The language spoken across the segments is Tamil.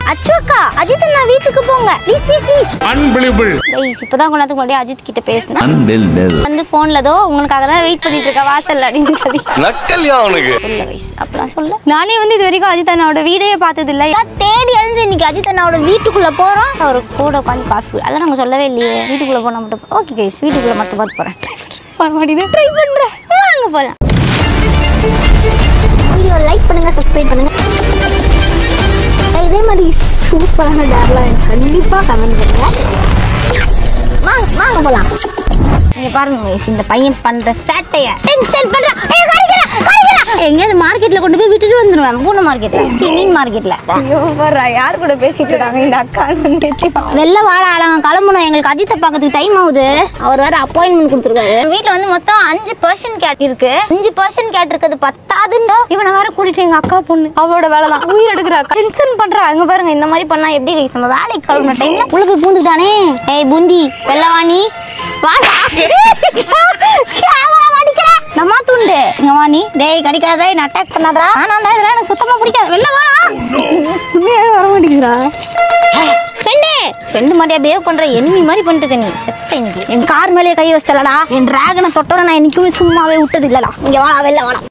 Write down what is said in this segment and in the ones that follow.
அச்சோக்கா அஜித் அண்ணா வீட்டுக்கு போங்க please please please unbelievable please இப்பதான் கொஞ்ச நேரத்துக்கு முன்னாடி அஜித் கிட்ட பேசினேன் Unbelievable. வந்து போன்ல தோ உங்களுக்காக தான் வெயிட் பண்ணிட்டு இருக்க வாசல்ல அப்படின்னு சொல்லி நக்கல்யா அவனுக்கு சொல்ல வயசு அப்பலாம் சொல்ல நானே வந்து இது வரைக்கும் அஜித் அண்ணாவோட வீடியோ பார்த்தது இல்லை எல்லாம் தேடி அழிஞ்சு இன்னைக்கு அஜித் அண்ணாவோட வீட்டுக்குள்ள போறோம் அவர் கூட உட்காந்து காஃபி அதெல்லாம் நாங்க சொல்லவே இல்லையே வீட்டுக்குள்ள போனா மட்டும் ஓகே கைஸ் வீட்டுக்குள்ள மட்டும் பார்த்து போறேன் வர மாட்டேங்குது ட்ரை பண்றேன் வாங்க போலாம் வீடியோ லைக் பண்ணுங்க சப்ஸ்கிரைப் பண்ணுங்க இதே மாதிரி சூப்பரான டேர்லாம் கண்டிப்பா கமெண்ட் பண்ணுங்க வாங்க வாங்க போலாம் நீங்க பாருங்க guys, இந்த பையன் பண்ற சேட்டைய டென்ஷன் பண்ற ஏய், கரைக்கிறா, கரைக்கிறா. எங்கேயாவது மார்க்கெட்ல கொண்டு போய் விட்டுட்டு வந்துருவேன் பூனை மார்க்கெட்ல சீ மீன் மார்க்கெட்ல ஐயோ வர்றா யார் கூட பேசிட்டு இருக்காங்க இந்த அக்கா வெள்ள வாழ ஆளாங்க கிளம்பணும் எங்களுக்கு அஜித்தை பார்க்கறதுக்கு டைம் ஆகுது அவர் வேற அப்பாயின்மெண்ட் கொடுத்துருக்காரு வீட்டுல வந்து மொத்தம் அஞ்சு பர்சன்ட் கேட் இருக்கு அஞ்சு பர்சன்ட் கேட் இருக்குது பத்தாதுண்டோ இவனை வேற கூட்டிட்டு எங்க அக்கா பொண்ணு அவளோட வேலை தான் உயிர் எடுக்கிறா டென்ஷன் பண்றா அங்க பாருங்க இந்த மாதிரி பண்ணா எப்படி guys? நம்ம வேலைக்கு கிளம்புன டைம்ல உள்ள போய் பூந்துட்டானே ஏய் புந்தி வெள்ளவாணி வாடா கேமரா மாட்டிக்கிற நம்ம துண்டு இங்க வாணி டேய் கடிக்காத என்ன அட்டாக் பண்ணாதடா ஆனாண்டா இதெல்லாம் எனக்கு சுத்தமா பிடிக்காது வெளில வாடா உண்மையாவே வர மாட்டேங்கிறா ஃப்ரெண்டு ஃப்ரெண்டு மாதிரியா பிஹேவ் பண்ற எனிமி மாதிரி பண்ணிட்டு இருக்க நீ செத்த இன்னைக்கு என் கார் மேலேயே கை வச்சலடா என் டிராகனை தொட்டோட நான் என்னைக்குமே சும்மாவே விட்டது இல்லடா இங்க வாடா வெளில வாடா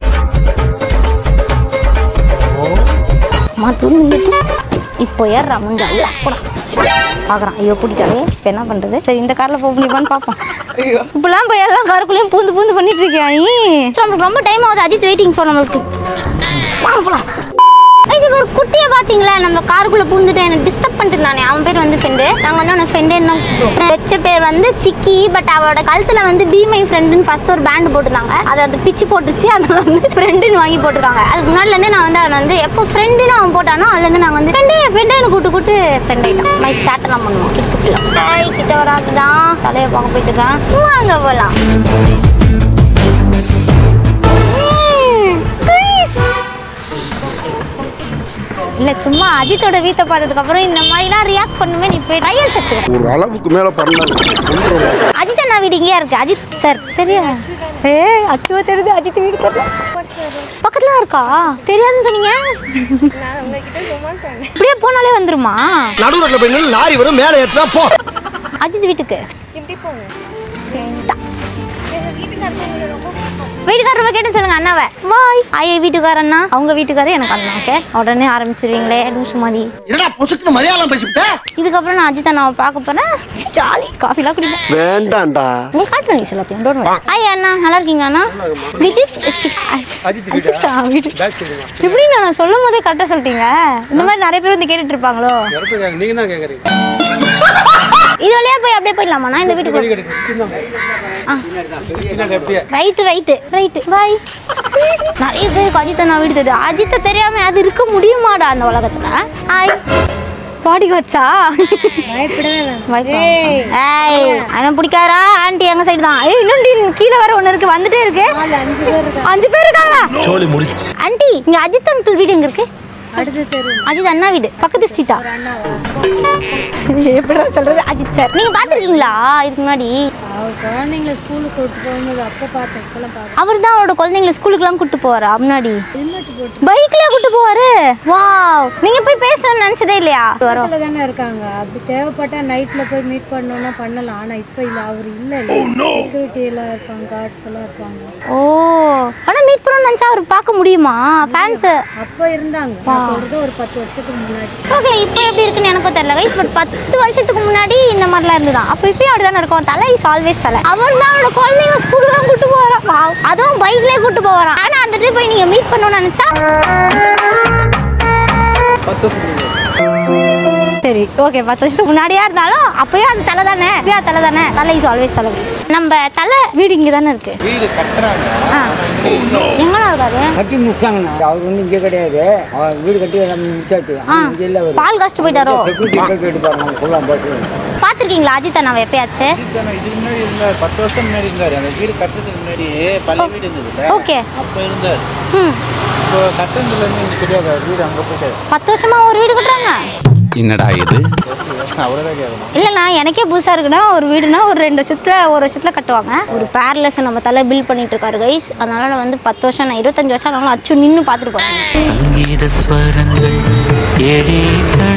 அம்மா தூண்டு இப்போ ஏறுறா முஞ்சா உள்ள போடா பார்க்குறான் ஐயோ பிடிக்காதே இப்போ என்ன பண்ணுறது சரி இந்த காரில் போக முடியுமான்னு பார்ப்போம் இப்படிலாம் போய் எல்லாம் காருக்குள்ளேயும் பூந்து பூந்து பண்ணிட்டு இருக்கியா நீ சரி, நம்மளுக்கு ரொம்ப டைம் ஆகுது அஜித் வெயிட்டிங் ஸோ நம்மளுக்கு வாங்க போலாம் இது ஒரு குட்டியை பார்த்தீங்களா நம்ம காருக்குள்ள பூந்துட்டு எனக்கு டிஸ்டர்ப் பண்ணிட்டு இருந்தானே அவன் பேர் வந்து ஃப்ரெண்டு நாங்கள் வந்து அவனை ஃப்ரெண்டு தான் கூப்பிடுவோம். வச்ச பேர் வந்து சிக்கி பட் அவளோட கழுத்தில் வந்து பி மை ஃப்ரெண்டுன்னு ஃபர்ஸ்ட் ஒரு பேண்ட் போட்டிருந்தாங்க அதை அது பிச்சு போட்டுச்சு அதில் வந்து ஃப்ரெண்டுன்னு வாங்கி போட்டிருக்காங்க அதுக்கு முன்னாடிலேருந்தே நான் வந்து அவன் வந்து எப்போ ஃப்ரெண்டுன்னு அவன் போட்டானோ அதுலேருந்து நாங்கள் வந்து ஃப்ரெண்டு ஃப்ரெண்டுன்னு கூட்டு கூட்டு ஃப்ரெண்ட் ஆகிட்டான் மை சேட்டெல்லாம் பண்ணுவோம் கிற்கு ஃபுல்லாக கிட்ட வராதுதான் தலையை பார்க்க போயிட்டு இருக்கான் வாங்க போகலாம் இல்ல சும்மா அஜித்தோட வீட்டை பார்த்ததுக்கு அப்புறம் இந்த மாதிரிலாம் ரியாக்ட் பண்ணுமே நீ போய் ட்ரையல் செத்துக்கிறேன் ஒரு அளவுக்கு மேல பண்ணாங்க அஜித் அண்ணா வீடு இங்கேயா இருக்கு அஜித் சார் தெரியும் ஏ அச்சுவா தெரியுது அஜித் வீடு தெரியல பக்கத்துல இருக்கா தெரியாதுன்னு சொன்னீங்க இப்படியே போனாலே வந்துருமா நடு ரோட்ல போய் நின்னு லாரி வரும் மேல ஏத்துனா போ அஜித் வீட்டுக்கு வீட்டுக்காரர் கேட்டு சொல்லுங்க அண்ணாவை வாய் ஐயா வீட்டுக்காரண்ணா அவங்க வீட்டுக்காரர் எனக்கு அண்ணா ஓகே உடனே ஆரம்பிச்சிருவீங்களே லூசு மாதிரி என்னடா பொசுக்குன்னு மலையாளம் பேசிவிட்ட இதுக்கப்புறம் நான் அஜித் அண்ணாவை பார்க்க போறேன் ஜாலி காஃபிலாம் குடிப்பேன் வேண்டாம்டா நீ காட்டுறேன் நீ எல்லாத்தையும் டோன்ட் வரி ஐயா அண்ணா நல்லா இருக்கீங்களா அண்ணா விஜித் அஜித்தா வீடு எப்படி நான் சொல்லும் போதே கரெக்டாக சொல்லிட்டீங்க இந்த மாதிரி நிறைய பேர் வந்து கேட்டுட்டு இருப்பாங்களோ நீங்க தான் கேக்குறீங்க இது வழியா போய் அப்படியே போயிடலாமா நான் இந்த வீட்டுக்கு ரைட்டு ரைட்டு ரைட்டு பாய் நிறைய பேருக்கு அஜித்தை நான் வீடு தெரியுது அஜித்தை தெரியாம அது இருக்க முடியுமாடா அந்த உலகத்துல ஹாய் பாடிக்கு வச்சா பயப்படவே ஏய் அண்ணன் பிடிக்காரா ஆண்டி எங்க சைடு தான் ஏய் இன்னும் கீழே வர ஒண்ணு இருக்கு வந்துட்டே இருக்கு அஞ்சு பேர் இருக்காங்களா சோலி முடிச்சு ஆண்டி இங்க அஜித் அங்கிள் வீடு எங்க இருக்கு அஜித் அண்ணா வீடு பக்கத்து ஸ்ட்ரீட்டா எப்படிடா சொல்றது அஜித் சார் நீங்க பாத்துருக்கீங்களா இதுக்கு முன்னாடி அவர் குழந்தைங்கள ஸ்கூலுக்கு கூட்டு போகும்போது அப்போ பார்த்தேன் இப்போலாம் பார்த்தேன் அவர் தான் அவரோட குழந்தைங்களை ஸ்கூலுக்குலாம் கூட்டு போவாரா முன்னாடி ஹெல்மெட் போட்டு பைக்லயே கூட்டு போவாரு வாவ் நீங்க போய் பேசணும்னு நினைச்சதே இல்லையா வரோம் பக்கத்துல தானே இருக்காங்க அப்படி தேவைப்பட்டா நைட்ல போய் மீட் பண்ணோம்னா பண்ணலாம் ஆனா இப்போ இல்ல அவர் இல்ல செக்யூரிட்டி எல்லாம் இருப்பாங்க கார்ட்ஸ் எல்லாம் இருப்பாங்க ஓ ஆனா மீட் பண்ணணும்னு நினைச்சா அவர் பார்க்க முடியுமா ஃபேன்ஸ் அப்போ இருந்தாங்க நான் சொல்றது ஒரு பத்து வருஷத்துக்கு முன்னாடி ஓகே இப்போ எப்படி இருக்குன்னு எனக்கும் தெரியல கைஸ் பட் பத்து வருஷத்துக்கு முன்னாடி இந்த மாதிரிலாம் இருந்துதான் அப்போ இப்பயும் அப்படி தானே இருக்கும் தலை இஸ் ஆல்வேஸ் தலை அவர் தான் அவரோட குழந்தைங்க ஸ்கூலுக்கு கூட்டு போவாராம் Wow. அதுவும் பைக்லேயே கூட்டு போவாராம் ஆனா அந்த ட்ரிப் போய் நீங்க மீட் பண்ணணும்னு நினைச்சா சரி ஓகே பத்து வருஷத்துக்கு முன்னாடியா இருந்தாலும் அப்பயும் அது தலை தானே அப்பயும் அது தலை தானே தலை இஸ் ஆல்வேஸ் தலை guys. நம்ம தலை வீடு இங்கே தானே இருக்கு வீடு கட்டுறாங்க ஆ எங்கடா இருக்காரு கட்டி முடிச்சாங்கண்ணா அவர் வந்து இங்கே கிடையாது அவர் வீடு கட்டி நம்ம முடிச்சாச்சு ஆ இங்கே இல்லை அவர் பால் காஸ்ட் போயிட்டாரோ செக்யூரிட்டி போய் கேட்டு பாருங்க ஃபுல்லாக போட்டு பார்த்துருக்கீங்களா அஜித் அண்ணாவை எப்பயாச்சு இதுக்கு இதுக்கு முன்னாடி இருந்தார் பத்து வருஷம் முன்னாடி இருந்தார் அந்த வீடு கட்டுறதுக்கு முன்னாடி பழைய வீடு இருந்ததுல ஓகே அப்போ இருந்தார் ம் இப்போ கட்டுறதுலேருந்து எனக்கு தெரியாது அவர் வீடு அங்கே போயிட்டாரு பத்து வருஷமா ஒரு வீடு கட்டுறாங்க என்னடா இது அவ்வளோதான் கேட்கணும் இல்லைண்ணா எனக்கே புதுசாக இருக்குன்னா ஒரு வீடுனா ஒரு ரெண்டு வருஷத்தில் ஒரு வருஷத்தில் கட்டுவாங்க ஒரு பேர்லெஸ் நம்ம தலை பில் பண்ணிட்டு இருக்காரு கைஸ் அதனால நான் வந்து பத்து வருஷம் நான் இருபத்தஞ்சு வருஷம் ஆனாலும் அச்சு நின்று பார்த்துட்டு போகிறேன் சங்கீத ஸ்வரங்கள் ஏழே கணக்கு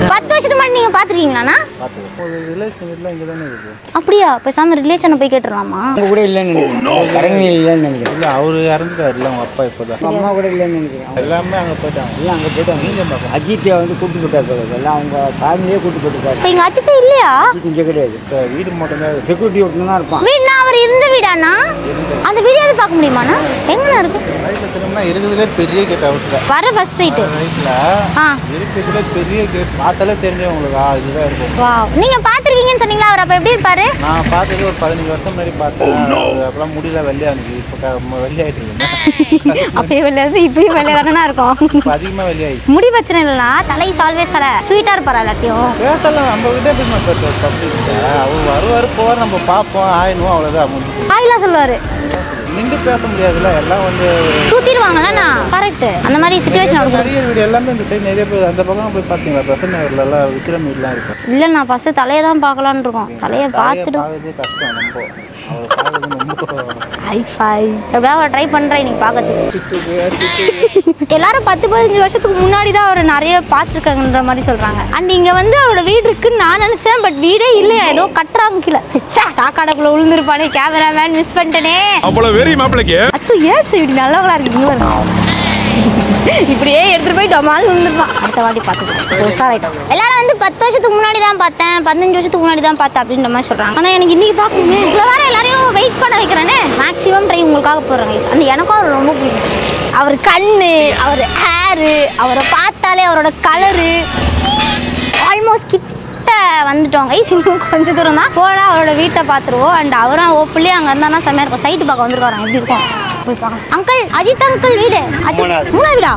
பத்து வருஷத்துக்கு முன்னாடி நீங்க பாத்துருக்கீங்களாண்ணா பார்த்துக்கோ ஒரு ரிலேஷன் வீட்டில் இங்கே தானே இருக்குது அப்படியா பேசாம ரிலேஷனை போய் கேட்டுடலாமா அவங்க கூட இல்லைன்னு நினைக்கிறேன் கரங்கி இல்லைன்னு நினைக்கிறேன் இல்லை அவர் இறந்துட்டார்ல அவங்க அப்பா இப்போ தான் அவங்க அம்மா கூட இல்லைன்னு நினைக்கிறேன் எல்லாமே அங்கே போயிட்டாங்க எல்லாம் அங்கே போயிட்டாங்க நீங்க பார்க்கலாம் அஜித்தை வந்து கூட்டு போட்டாரு எல்லாம் அவங்க ஃபேமிலியே கூட்டு போட்டுருக்காரு இப்போ எங்க அஜித்தே இல்லையா அஜித் இங்கே கிடையாது இப்போ வீடு மட்டும்தான் இருக்கு. செக்யூரிட்டி ஒட்டுனா இருப்பான் வீடுனா அவர் இருந்த வீடாண்ணா அந்த வீடியோ பார்க்க முடியுமாண்ணா எங்கண்ணா இருக்கு ரைட்டில் திரும்பினா இருக்கிறதுலே பெரிய கேட் அவுட்டில் வர ஃபர்ஸ்ட் ரைட்டு ரைட்டில் ஆ இருக்கிறதுலே பெரிய கேட் பார்த்தாலே தெரிஞ்சு உங்களுக்கு ஆ இதுதான் இருக்கும் வா நீங்க பாத்திருக்கீங்கன்னு சொன்னீங்களா அவர் அப்ப எப்படி இருப்பாரு நான் பார்த்தது ஒரு பதினஞ்சு வருஷம் முன்னாடி பார்த்தேன் அது அப்பெல்லாம் முடியல வெள்ளையா இருந்துச்சு இப்போ க- வெள்ளையாயிட்டு இருக்கு அப்பயே வெளியாது இப்பயும் வெளியே தானே இருக்கும் இப்போ அதிகமாக வெள்ளையாயிடுச்சு முடி பிரச்சனை இல்லைனா தலை சால்வேஸ் தலை ஸ்வீட்டா இருப்பாரா எல்லாத்தையும் பேசலாம் நம்ம கிட்ட எப்படி நம்ம பேசுவோம் பப்ளிக் அவர் வருவார் போவார் நம்ம பார்ப்போம் ஆயிடுவோம் அவ்வளோதான் முடிஞ்சு ஆயிலாம் சொல்லுவாரு நின்று பேச முடியாதுல்ல எல்லாம் வந்து சுத்திடுவாங்கல்ல கரெக்ட் அந்த மாதிரி சுச்சுவேஷன் இருக்கும் நிறைய வீடு எல்லாமே இந்த சைடு நிறைய பேர் அந்த பக்கம் போய் பார்த்தீங்களா பிரசன்ன நகர்ல எல்லாம் விக்ரம் வீடுலாம் இருக்கும் இல்ல நான் ஃபர்ஸ்ட் தலையை தான் பார்க்கலான்னு இருக்கோம் தலையை பார்த்துட்டு பார்க்கறதே கஷ்டம் நம்ம அவர் பார்க்கறது ரொம்ப ஹை ஃபை எப்படியாவது ட்ரை பண்றேன் இன்னைக்கு பார்க்கறதுக்கு எல்லாரும் பத்து பதினஞ்சு வருஷத்துக்கு முன்னாடி தான் அவர் நிறைய பார்த்துருக்காங்கன்ற மாதிரி சொல்றாங்க அண்ட் இங்க வந்து அவரோட வீடு இருக்குன்னு நான் நினைச்சேன் பட் வீடே இல்லையா ஏதோ கட்டுறாங்க கீழே ச்சே, காக்காடக்குள்ள விழுந்திருப்பானே கேமராமேன் மிஸ் பண்ணிட்டேனே அவ்வளவு வெறி மாப்பிளைக்கு அச்சோ ஏன் இப்படி நல்லவங்களா இருக்கீங்க பாருங்க இப்படியே எடுத்துட்டு போய் டமால் விழுந்துருப்பான் அடுத்த வாட்டி பார்த்துக்கலாம் உஷாராயிட்டோம் எல்லாரும் வந்து பத்து வருஷத்துக்கு முன்னாடி தான் பார்த்தேன் பதினஞ்சு வருஷத்துக்கு முன்னாடி தான் பார்த்தேன் அப்படின்ற மாதிரி சொல்றாங்க ஆனா எனக்கு இன்னைக்கு பார்க்கணுமே இவ்வளோ வேற எல்லாரையும் வெயிட் பண்ண வைக்கிறேனே மேக்ஸிமம் ட்ரை உங்களுக்காக போடுறாங்க guys. அந்த எனக்கும் அவர் ரொம்ப பிடிக்கும் அவர் கண்ணு அவர் ஹேரு அவரை பார்த்தாலே அவரோட கலரு ஆல்மோஸ்ட் கிட்ட வந்துட்டோம் கைஸ் இன்னும் கொஞ்சம் தூரம் தான் போனா அவரோட வீட்டை பார்த்துருவோம் அண்ட் அவரும் ஓப்பிள்ளே அங்கே இருந்தானா செம்மையா இருக்கும் சைட்டு பார்க்க வந்துருக்காராம் எப்படி இருக்கும் போய் பார்க்கலாம் அங்கிள் அஜித் அங்கிள் வீடு அஜித் மூணாவது வீடா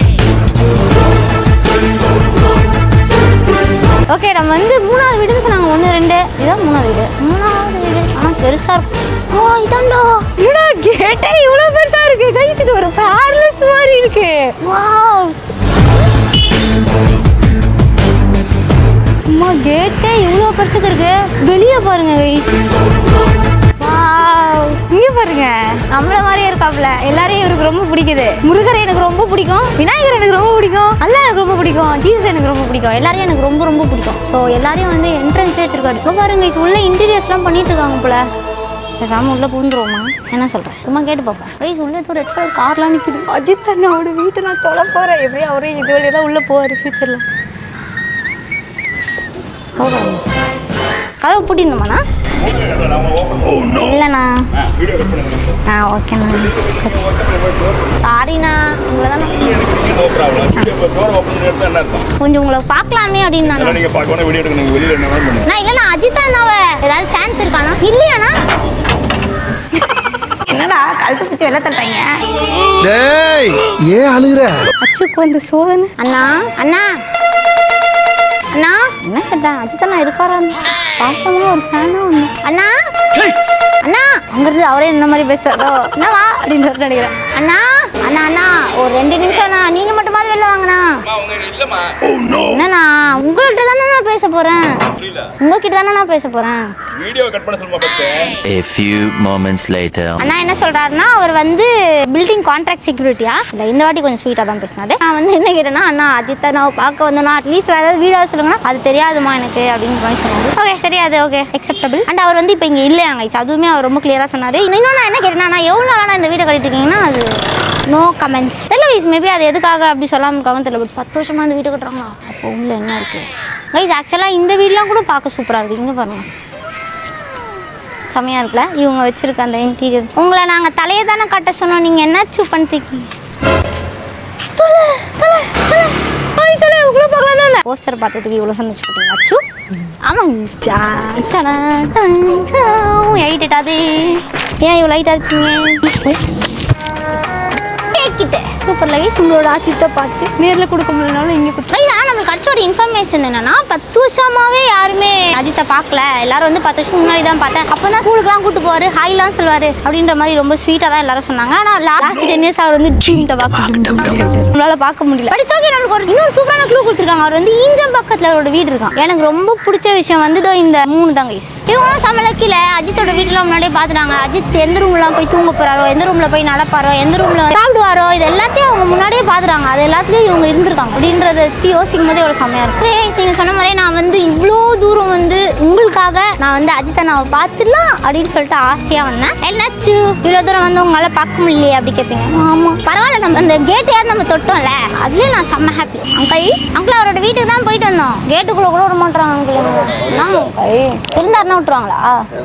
ஓகே நம்ம வந்து மூணாவது வீடுன்னு சொன்னாங்க ஒன்று ரெண்டு இதான் மூணாவது வீடு மூணாவது வீடு ஆனால் பெருசாக இருக்கும் ஓ இதாண்டா என்னடா கேட்டே இவ்வளோ பெருசாக இருக்கு கைஸ் இது ஒரு பேர்லஸ் மாதிரி இருக்கு வாவ் அம்மா கேட்டே இவ்வளோ பெருசுக்கு இருக்கு வெளியே பாருங்க guys. Wow. இங்க பாருங்க நம்மள மாதிரியே இருக்காப்ல எல்லாரையும் இவருக்கு ரொம்ப பிடிக்குது முருகர் எனக்கு ரொம்ப பிடிக்கும் விநாயகர் எனக்கு ரொம்ப பிடிக்கும் அல்லா எனக்கு ரொம்ப பிடிக்கும் ஜீசஸ் எனக்கு ரொம்ப பிடிக்கும் எல்லாரையும் எனக்கு ரொம்ப ரொம்ப பிடிக்கும் ஸோ எல்லாரையும் வந்து என்ட்ரன்ஸ்லேயே வச்சிருக்காரு இப்போ பாருங்க guys, உள்ள இன்டீரியர்ஸ்லாம் பண்ணிட்டு இருக்காங்க போல பேசாம உள்ள பூந்துருவோமா என்ன சொல்றேன் சும்மா கேட்டு பார்ப்போம் கைஸ் உள்ள ஒரு ரெட் கலர் கார்லாம் நிக்குது அஜித் அண்ணாவோட வீட்டை நான் தொலை போறேன் எப்படியும் அவரே இது வழியா தான் உள்ள போவாரு ஃபியூச்சர்ல போகலாம் கதவை பூட்டிடணுமாண்ணா இல்லைண்ணா ஆ ஓகேண்ணா சாரிண்ணா உங்களை தானே கொஞ்சம் உங்களை பார்க்கலாமே அப்படின்னு நான் நான் இல்லைண்ணா அஜித் அண்ணாவை ஏதாவது சான்ஸ் இருக்காண்ணா இல்லையாண்ணா என்னடா கழுத்து பிடிச்சி வெளில தட்டாங்க டேய் ஏன் அழுகுற அச்சுக்கு வந்து சோதனை அண்ணா அண்ணா அண்ணா என்ன கேட்டா அஜித் அண்ணா இருக்காரா பாசமா ஒரு ஃபேனா ஒன்று அண்ணா அண்ணா அங்கிருந்து அவரே என்ன மாதிரி பேசுறாரோ என்னவா அப்படின்னு சொல்லிட்டு நினைக்கிறேன் அண்ணா அண்ணா அண்ணா ஒரு ரெண்டு நிமிஷம் அண்ணா நீங்க மட்டுமாவது வெளில வாங்கண்ணா என்னண்ணா உங்கள்கிட்ட தானே நான் பேச போறேன் உங்ககிட்ட தானே நான் பேச போறேன் A few moments later. அண்ணா என்ன சொல்றாருன்னா அவர் வந்து பில்டிங் கான்ட்ராக்ட் செக்யூரிட்டியா இல்ல இந்த வாட்டி கொஞ்சம் ஸ்வீட்டா தான் பேசினாரு நான் வந்து என்ன கேட்டேன்னா அண்ணா அஜித் நான் பார்க்க வந்தோம்னா அட்லீஸ்ட் வேற ஏதாவது வீடாவது சொல்லுங்கன்னா அது தெரியாதுமா எனக்கு அப்படின்னு மாதிரி சொன்னாரு ஓகே தெரியாது ஓகே அக்செப்டபிள் அண்ட் அவர் வந்து இப்போ இங்க இல்லையாங்க இது அதுவுமே அவர் ரொம்ப கிளியரா சொன்னாரு இன்னும் நான் என்ன கேட்டேன்னா நான் எவ்வளவு நாளா இந்த வீடை கட்டிட்டு இருக்கீங்கன்னா அது நோ கமெண்ட்ஸ் தெரியல கைஸ் மேபி அது எதுக்காக அப்படி சொல்லாம இருக்காங்கன்னு தெரியல பட் பத்து வருஷமா இந்த வீடு கட்டுறாங்களா அப்போ உள்ள என்ன இருக்கு கைஸ் ஆக்சுவலாக இந்த வீடெலாம் கூட பார்க்க சூப்பராக இருக்கு இங்கே பாருங்க செமையாக இருக்குல்ல இவங்க வச்சிருக்க அந்த இன்டீரியர் உங்களை நாங்கள் தலையை தானே கட்ட சொன்னோம் நீங்கள் என்ன சூ பண்ணிருக்கீங்க தலை, தலை, தலை. ஹாய் தலை, உங்களை பார்க்கலாம் தானே. poster பார்த்ததுக்கு இவ்வளோ சந்தோஷம் போட்டீங்க அச்சு ஆமாங்க சா, சடா, டான், டான். light எட்டாது ஏன் இவ்வளோ லைட்டாக இருக்கீங்க கேக்கிட்டேன் சூப்பர் லைட் உங்களோட ஆச்சித்தை பார்த்து நேரில் கொடுக்க முடியலனாலும் இங்கே கொடுத்து ஆனால் நம்மளுக்கு கிடைச்ச ஒரு இன்ஃபர்மேஷன் என்னன்னா பத்து வருஷமாவே யாருமே அஜித்தை பார்க்கல எல்லாரும் வந்து பத்து வருஷம் முன்னாடி தான் பார்த்தேன் அப்போ தான் ஸ்கூலுக்குலாம் கூட்டு போவாரு ஹாய்லாம் சொல்லுவாரு அப்படின்ற மாதிரி ரொம்ப ஸ்வீட்டாக தான் எல்லாரும் சொன்னாங்க ஆனால் லாஸ்ட் டென் இயர்ஸ் அவர் வந்து ஜிம்கிட்ட பார்க்க நம்மளால பார்க்க முடியல பட் ஓகே நம்மளுக்கு ஒரு இன்னொரு சூப்பரான க்ளூ கொடுத்துருக்காங்க அவர் வந்து ஈஞ்சம் பக்கத்தில் அவரோட வீடு இருக்கான் எனக்கு ரொம்ப பிடிச்ச விஷயம் வந்து இதோ இந்த மூணு தான் கைஸ் இவங்களும் சமலக்கில அஜித்தோட வீட்டுலாம் முன்னாடியே பார்த்துட்டாங்க அஜித் எந்த ரூம்லாம் போய் தூங்க போறாரோ எந்த ரூம்ல போய் நடப்பாரோ எந்த ரூம்ல சாப்பிடுவாரோ இது எல்லாத்தையும் அவங்க முன்னாடியே பார்த்துட்டாங்க அது எல்லாத்துலயும் இவங்க இருந்திருக்காங்க அப்படின்றத பத்தி யோசிக்கும் போது எவ்வளோ செம்மையாக இருக்கும் Guys, நீங்க சொன்ன மாதிரி நான் வந்து இவ்வளோ தூரம் வந்து உங்களுக்காக நான் வந்து அஜித்தை நான் பார்த்துடலாம் அப்படின்னு சொல்லிட்டு ஆசையாக வந்தேன் என்னாச்சு இவ்வளோ தூரம் வந்து உங்களால் பார்க்க முடியலையே அப்படி கேட்பீங்க ஆமாம் பரவாயில்ல நம்ம அந்த கேட்டையாவது நம்ம தொட்டோம்ல அதுலேயே நான் செம்ம ஹாப்பி அங்கிள் அங்கிள் அவரோட வீட்டுக்கு தான் போயிட்டு வந்தோம் கேட்டுக்குள்ளே கூட விட மாட்டாங்க அங்கிள் என்ன அங்கிள் இருந்தாருன்னா விட்டுருவாங்களா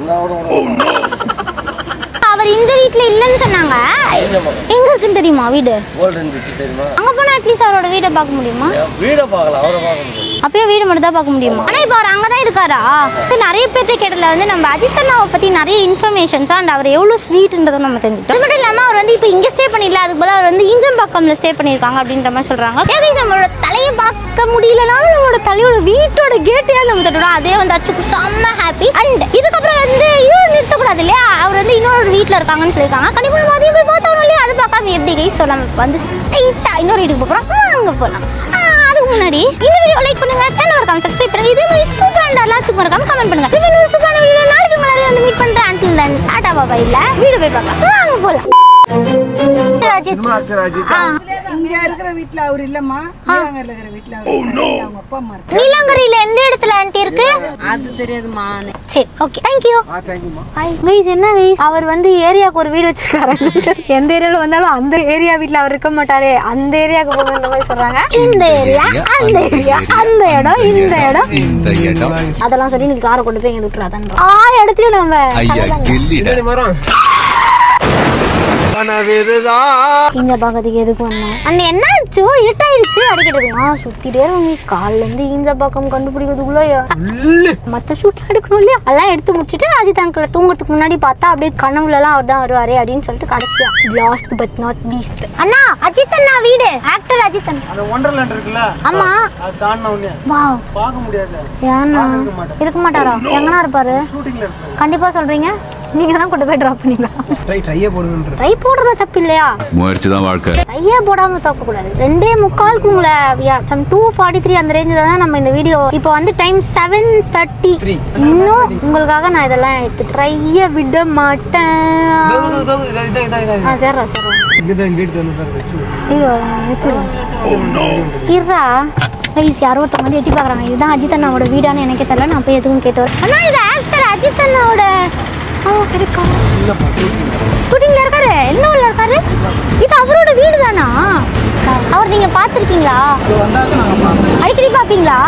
அவர் இந்த வீட்ல இல்லைன்னு சொன்னாங்க எங்க இருக்குன்னு தெரியுமா வீடு கோல்டன் பீச் தெரியுமா அங்க போனா அட்லீஸ்ட் அவரோட வீடை பார்க்க முடியுமா வீடை பார்க்கலாம் அவரை பார்க்க முடியாது அப்பயே வீடு மட்டும் தான் பார்க்க முடியுமா ஆனா இப்போ அவர் அங்கதான் இருக்காரா இது நிறைய பேர்ட்ட கேட்டதுல வந்து நம்ம அஜித் அண்ணாவை பத்தி நிறைய இன்ஃபர்மேஷன்ஸ் அண்ட் அவர் எவ்வளவு ஸ்வீட்ன்றதை நம்ம தெரிஞ்சுக்கிட்டோம் அது மட்டும் இல்லாம அவர் வந்து இப்போ இங்க ஸ்டே பண்ணிடல அதுக்கு பதிலா அவர் வந்து ஈஞ்சம்பாக்கம்ல ஸ்டே பண்ணிருக்காங்க அப்படின்ற மாதிரி சொல்றாங்க ஏன்னா நம்மளோட தலையை பார்க்க முடியலனாலும் நம்மளோட தலையோட வீட்டோட கேட்டையா நம்ம தட்டுறோம் அதே வந்து அச்சுக்கு செம்ம ஹாப்பி அண்ட் இதுக்கப்புறம் வந்து இதுவும் நிறுத்தக்கூடாது இல்லையா அவர் வந்து இன்னொரு வீட்டில் இருக்காங்கன்னு சொல்லியிருக்காங்க கண்டிப்பாக நம்ம அதையும் போய் பார்த்தோம் இல்லையா அது பார்க்காம எப்படி கைஸ் ஸோ நம்ம வந்து ஸ்ட்ரைட்டாக இன்னொரு வீட்டுக்கு போகிறோம் அங்கே போகலாம் அதுக்கு முன்னாடி இந்த வீடியோ லைக் பண்ணுங்க சேனல் மறக்காம சப்ஸ்கிரைப் பண்ணுங்க இதே மாதிரி சூப்பரான எல்லாத்துக்கும் மறக்காம கமெண்ட் பண்ணுங்க இது இன்னொரு சூப்பரான வீடியோ நாளைக்கு உங்களை வந்து மீட் பண்றேன் அன்டில் தென் டாடா பாபா இல்ல வீடியோ போய் பார்க்கலாம் வாங்க போலாம் அஜித் ஆ. இங்க இருக்கிற வீட்ல அவர் இல்லம்மா நீலாங்கரில இருக்கிற வீட்ல அவர் இருக்காரு. அவங்க அப்பா அம்மா இருக்கு நீலாங்கரையில எந்த இடத்துல ஆன்ட்டி இருக்கு அது தெரியாதுமா சரி ஓகே தேங்க்யூ ஹாய் கைஸ் என்ன கைஸ் அவர் வந்து ஏரியாவுக்கு ஒரு வீடு வச்சிருக்காரு எந்த ஏரியால வந்தாலும் அந்த ஏரியா வீட்ல அவர் இருக்க மாட்டாரு அந்த ஏரியாவுக்கு போகிற மாதிரி சொல்றாங்க இந்த ஏரியா அந்த ஏரியா அந்த இடம் இந்த இடம் இந்த இடம் அதெல்லாம் சொல்லி நீ காரை கொண்டு போய் இங்க விட்டுறாதான் ஆ இடத்துலயும் நம்ம கில்லிட இந்த பக்கத்துக்கு எதுக்கு வந்தோம் அண்ணே என்னாச்சு இருட்டாயிடுச்சு அடிக்கிட்டு ஆ சுத்திட்டே இருக்கும் மிஸ் காலைல இருந்து இந்த பக்கம் கண்டுபிடிக்கிறதுக்குள்ள மத்த ஷூட்லாம் எடுக்கணும் இல்லையா அதெல்லாம் எடுத்து முடிச்சுட்டு அஜித் அங்கிள் தூங்குறதுக்கு முன்னாடி பார்த்தா அப்படியே கனவுல எல்லாம் அவர் தான் வருவாரு அப்படின்னு சொல்லிட்டு கடைசியா லாஸ்ட் பட் நாட் லீஸ்ட் அண்ணா அஜித் அண்ணா வீடு ஆக்டர் அஜித் அண்ணா அந்த ஒண்டர்லேண்ட் இருக்குல்ல ஆமா அது தாண்டின உடனே வாவ் பார்க்க முடியாது ஏன்னா இருக்க மாட்டாரா எங்கனா இருப்பாரு ஷூட்டிங்ல இருப்பாரு கண்டிப்பா சொல்றீங்க நீங்க தான் கொண்டு போய் ட்ராப் பண்ணீங்களா ட்ரை ட்ரையே போடுங்கன்ற ட்ரை போடுறது தப்பு இல்லையா முயற்சி தான் வாழ்க்கை கையே போடாம தோக்க கூடாது ரெண்டே முக்காலுக்கு உங்களை சம் டூ ஃபார்ட்டி த்ரீ அந்த ரேஞ்சில் தான் நம்ம இந்த வீடியோ இப்போ வந்து டைம் செவன் தேர்ட்டி இன்னும் உங்களுக்காக நான் இதெல்லாம் எடுத்து ட்ரைய விட மாட்டேன் ஆ சரிடா சரிடா இங்கதான் கேட் வந்து ஐயோ நிறுத்திடு. இருடா ப்ளீஸ் யாரோ ஒருத்தவங்க வந்து எட்டி பார்க்குறாங்க இதுதான் அஜித் அண்ணாவோட வீடான்னு எனக்கே தெரியல நான் போய் எதுவும் கேட்டு வரேன் அண்ணா இது ஆக்டர் அஜித் அண்ணாவோட ஆ கிடைக்கா ஷூட்டிங்ல இருக்காரு என்ன ஊர்ல இருக்காரு இது அவரோட வீடு தானா அவர் நீங்க பார்த்துருக்கீங்களா அடிக்கடி பார்ப்பீங்களா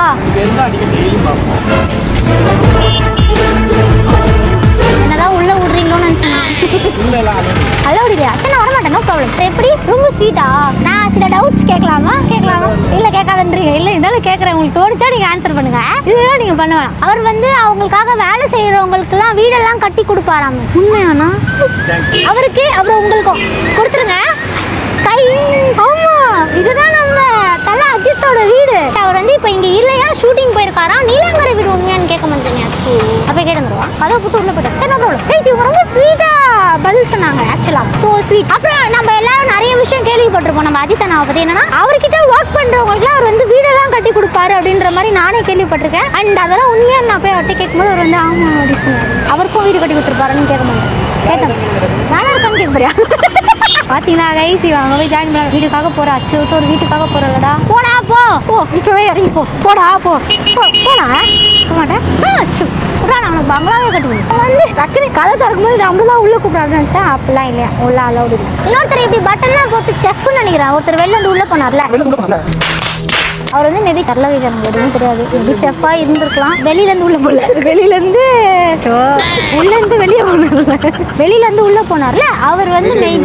என்னதான் உள்ள விடுறீங்களோன்னு நினைச்சேன் அல்ல விடுறியா சரி நான் வரமாட்டேன் நோ ப்ராப்ளம் எப்படி ரொம்ப ஸ்வீட்டா நான் சில டவுட்ஸ் கேட்கலாமா கேட்கலாமா இல்ல கேட்காதன்றீங்க இல்ல இருந்தாலும் கேட்கறேன் உங்களுக்கு தோணுச்சா நீங்க ஆன்சர் பண்ணுங்க இதெல்லாம் நீங்க பண்ண வேணாம் அவர் வந்து அவங்களுக்காக வேலை செய்யறவங்களுக்குலாம் வீடெல்லாம் கட்டி கொடுப்பாராம் உண்மையானா அவருக்கு அப்புறம் உங்களுக்கும் கொடுத்துருங்க கை ஆமா இதுதான் நம்ம தல அஜித்தோட வீடு அவர் வந்து இப்போ இங்க இல்லையா ஷூட்டிங் போயிருக்காராம் நீலாங்கரை வீடு உண்மையான்னு கேட்க மாட்டேங்க ஆச்சு அப்போ கேட்டுருவா கதை புத்து உள்ள போயிட்டேன் சரி ப்ராப்ளம் பேசி இவங்க ரொம்ப ஸ்வீட்டா பதில் சொன்னாங்க ஆக்சுவலா ஸோ ஸ்வீட் அப்புறம் நம்ம எல்லாரும் நிறைய விஷயம் கேள்விப்பட்டிருப்போம் நம்ம அஜித் அண்ணாவை பத்தி என்னன்னா அவர்கிட்ட ஒர்க் பண்றவங்களுக்குலாம் அவர் வந்து வீடெல்லாம் கட்டி கொடுப்பாரு அப்படின்ற மாதிரி நானே கேள்விப்பட்டிருக்கேன் அண்ட் அதெல்லாம் உண்மையா நான் போய் அவர்கிட்ட கேட்கும்போது அவர் வந்து ஆமா அப்படி சொன்னாரு அவருக்கும் வீடு கட்டி கொடுத்துருப்பாருன்னு கேட்க மாட்டேன் கேட்டேன் நானும் இருக்கான்னு கேட்க போறியா பாத்தீங்களா கைஸ் இவன் அங்க போய் ஜாயின் பண்ண வீட்டுக்காக போற அச்சு விட்டு ஒரு வீட்டுக்காக போறலடா போடா போ போ இப்பவே இறங்கி போ போடா போ போ போடா போக மாட்டேன் ஆ, அச்சு புறா நான் உனக்கு பங்களாவே கட்டுவேன் அவன் வந்து டக்குனு கதை திறக்கும்போது நம்ம தான் உள்ள கூப்பிடாதுன்னு நினைச்சேன் அப்படிலாம் இல்லையா உள்ள அலௌடு இல்லை இன்னொருத்தர் இப்படி பட்டன்லாம் போட்டு செஃப்னு நினைக்கிறேன் ஒருத்தர் வெளில இருந்து உள்ள போனார்ல அவர் வந்து மேபி தரல வைக்கிறாங்க எதுவும் தெரியாது மேபி செஃபா இருந்திருக்கலாம் வெளியில இருந்து உள்ள போல வெளியில இருந்து ஐயோ, உள்ள இருந்து வெளியே போனார்ல வெளியில இருந்து உள்ள போனார்ல அவர் வந்து மெயின்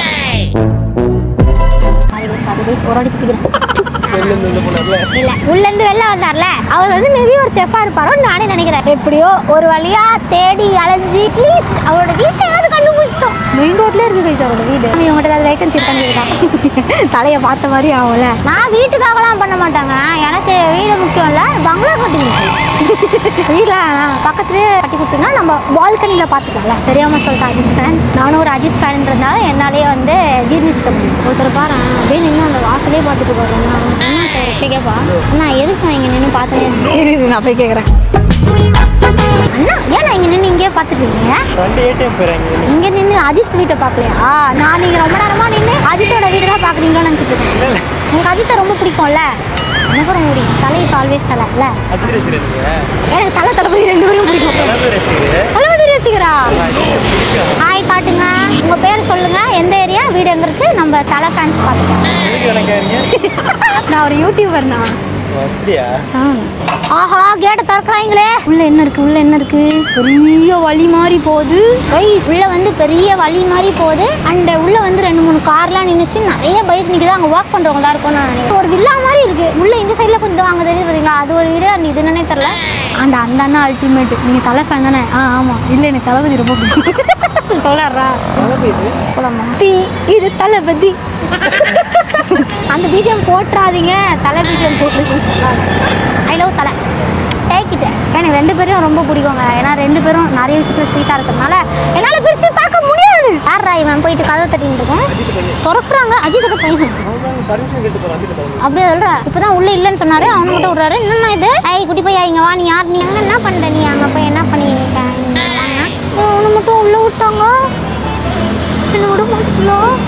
ஒரு அடி துப்பிக்கிறேன் இல்ல உள்ள இருந்து வெளில வந்தார்ல அவர் வந்து மேபி ஒரு செஃபா இருப்பாரோன்னு நானே நினைக்கிறேன் எப்படியோ ஒரு வழியா தேடி அலைஞ்சு அட்லீஸ்ட் அவரோட வீட்டையாவது கண்டுபிடிச்சிட்டோம் மெயின் ரோட்ல இருக்கு கைஸ் அவரோட வீடு இவங்ககிட்ட ஏதாவது வேகன்சி இருக்கான்னு தலையை பார்த்த மாதிரி ஆகும்ல நான் வீட்டுக்காகலாம் பண்ண மாட்டாங்க எனக்கு வீடு முக்கியம் இல்ல பங்களா கட்டி வீட்டில் பக்கத்துலேயே கட்டி கொடுத்தோம்னா நம்ம பால்கனியில் பார்த்துக்கலாம்ல தெரியாம சொல்லிட்டேன் அஜித் ஃபேன்ஸ் நானும் ஒரு அஜித் ஃபேன்ன்றதுனால என்னாலேயே வந்து ஜீர்ணிச்சுக்க முடியும் ஒருத்தர் பாரு அப்படியே நின்று அந்த வாசலே பார்த்துட்டு போகிறேன் என்ன எப்படி கேட்பா அண்ணா எதுக்கு நான் இங்கே நின்று பார்த்துட்டே நான் போய் கேட்குறேன் அண்ணா ஏன் நான் இங்கே நின்று இங்கேயே பார்த்துட்டு இருக்கீங்க ரெண்டு ஏடிஎம் போகிறாங்க இங்க நின்று அஜித் வீட்டை பார்க்கலையா நான் நீங்க ரொம்ப நேரமா நின்று அஜித்தோட வீடு தான் பார்க்குறீங்களோன்னு நினச்சிட்டு இருக்கேன் உங்களுக்கு அஜித்தை ரொம்ப பிடிக்கும்ல எனக்கு ரொம்ப பிடிக்கும் தலை இஸ் ஆல்வேஸ் தலை இல்ல அஜித் ரசிகர் நீங்க எனக்கு தலை தளபதி ரெண்டு பேரும் பிடிக்கும் தளபதி ரசிகர் தளபதி ரசிகரா ஹாய் காட்டுங்க உங்க பேர் சொல்லுங்க எந்த ஏரியா வீடு எங்க இருக்கு நம்ம தலை ஃபேன்ஸ் பார்த்துக்கோங்க எதுக்கு நினைக்காதீங்க நான் ஒரு யூடியூபர் தான் அப்படியா ஆஹா கேட்டை திறக்கிறாங்களே உள்ள என்ன இருக்கு உள்ள என்ன இருக்கு பெரிய வழி மாதிரி போகுது கைஸ் உள்ள வந்து பெரிய வழி மாதிரி போகுது அண்ட் உள்ள வந்து ரெண்டு மூணு கார்லாம் நின்னுச்சு நிறைய பைக் நிக்குது அங்க வாக் பண்றவங்க தான் இருக்கும் நான் நினைக்கிறேன் ஒரு வில்லா மாதிரி இருக்கு உள்ள இந்த சைடுல கொஞ்சம் அங்க தெரியுது பாத்தீங்களா அது ஒரு வீடு அந்த இது என்னன்னே தெரியல அண்ட் அந்த அண்ணா அல்டிமேட் நீங்க தலை ஃபேன் தானே ஆ ஆமா இல்ல எனக்கு தளபதி ரொம்ப பிடிக்கும் சொல்லுறா போலாமா தி இது தளபதி அந்த பிஜிஎம் போட்டுறாதீங்க தலை பிஜிஎம் போட்டுருக்குன்னு சொன்னாங்க ஐ லவ் தலை டேக்கிட்ட எனக்கு ரெண்டு பேரும் ரொம்ப பிடிக்குங்க ஏன்னா ரெண்டு பேரும் நிறைய விஷயத்துல ஸ்வீட்டாக இருக்கிறதுனால என்னால் பிரித்து பார்க்க முடியாது யாரா இவன் போயிட்டு கதவை தட்டின்னு இருக்கும் திறக்குறாங்க அஜித்தோட பையன் பர்மிஷன் கேட்டு போகிறோம் அஜித் தலைவர் அப்படியே சொல்ற இப்பதான் உள்ள இல்லைன்னு சொன்னாரு அவனை மட்டும் விடுறாரு என்னண்ணா இது ஐய் குட்டி பையா இங்க வா நீ யார் நீ அங்க என்ன பண்ற நீ அங்க போய் என்ன பண்ணிருக்க அவனை மட்டும் உள்ள விட்டாங்க என்ன விட மாட்டீங்களா